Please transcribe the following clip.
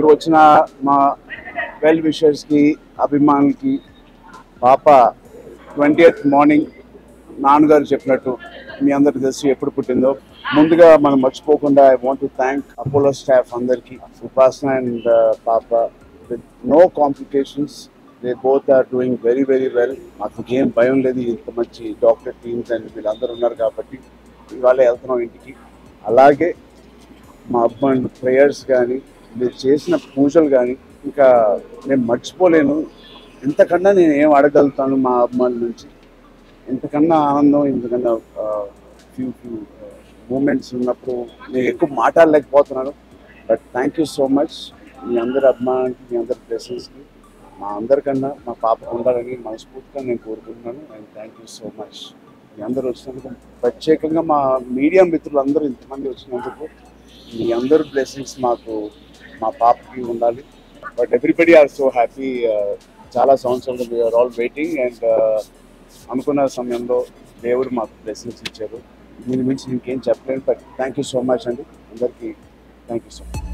ఇక్కడికి వచ్చిన మా వెల్ విషర్స్కి అభిమానులకి పాప ట్వంటీ ఎయిత్ మార్నింగ్ నాన్నగారు చెప్పినట్టు మీ అందరికి తెలిసి ఎప్పుడు పుట్టిందో ముందుగా మనం మర్చిపోకుండా I want to thank Apollo staff అందరికి ఉపాసన అండ్ పాప with no complications they both are doing very very well మాకు ఏం భయం లేదు ఇంత మంచి డాక్టర్ టీమ్స్ అండ్ వీళ్ళందరూ ఉన్నారు కాబట్టి ఇవాళ వెళ్తున్నాం ఇంటికి అలాగే మా అబ్బాయి ప్రేయర్స్ కానీ మీరు చేసిన పూజలు కానీ ఇంకా నేను మర్చిపోలేను ఇంతకన్నా నేను ఏం అడగలుగుతాను మా అమ్మాయిల నుంచి ఇంతకన్నా ఆనందం ఇంతకన్నా ఫ్యూ ఫ్యూ మూమెంట్స్ ఉన్నప్పుడు నేను ఎక్కువ మాట్లాడలేకపోతున్నాను but thank you so much మీ అందరి అభిమానానికి మీ అందరి బ్లెస్సింగ్స్కి మా అందరికన్నా మా పాప ఉండాలని మనస్ఫూర్తిగా నేను కోరుకుంటున్నాను and thank you so much మీ అందరూ వచ్చినందుకు ప్రత్యేకంగా మా మీడియా మిత్రులు అందరూ ఇంతమంది వచ్చినందుకు మీ అందరి బ్లెస్సింగ్స్ మాకు మా పాపకి ఉండాలి but everybody are so happy చాలా సంవత్సరాలు వీఆర్ ఆల్ వెయిటింగ్ అండ్ అనుకున్న సమయంలో దేవుడు మాకు బ్లెస్సింగ్స్ ఇచ్చారు దీని మించి ఇంకేం చెప్పలేను but thank you so much అండి అందరికీ థ్యాంక్ యూ సో మచ్